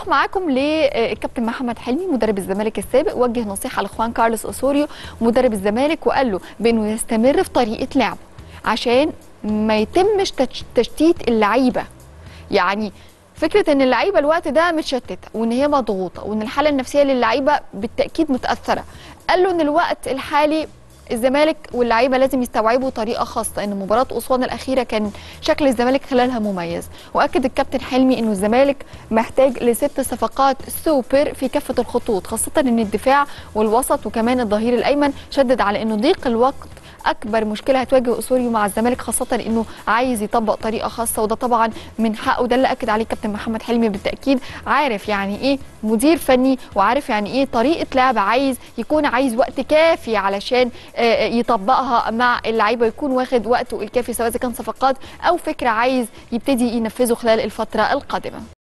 نروح معاكم للكابتن محمد حلمي مدرب الزمالك السابق وجه نصيحه لاخوان كارلوس اوسوريو مدرب الزمالك وقال له بانه يستمر في طريقه لعبه عشان ما يتمش تش- تشتيت اللعيبه يعني فكره ان اللعيبه الوقت ده متشتته وان هي مضغوطه وان الحاله النفسيه للعيبه بالتاكيد متاثره قال له ان الوقت الحالي الزمالك واللعيبه لازم يستوعبوا طريقه خاصه ان مباراه اسوان الاخيره كان شكل الزمالك خلالها مميز واكد الكابتن حلمي انه الزمالك محتاج لست صفقات سوبر في كافه الخطوط خاصه ان الدفاع والوسط وكمان الظهير الايمن شدد على انه ضيق الوقت اكبر مشكله هتواجه اسوريو مع الزمالك خاصه انه عايز يطبق طريقه خاصه وده طبعا من حقه ده اللي اكد عليه كابتن محمد حلمي بالتاكيد عارف يعني ايه مدير فني وعارف يعني ايه طريقه لعب عايز يكون عايز وقت كافي علشان آه، يطبقها مع اللعيبه يكون واخد وقته الكافي سواء اذا كان صفقات او فكره عايز يبتدي ينفذه خلال الفتره القادمه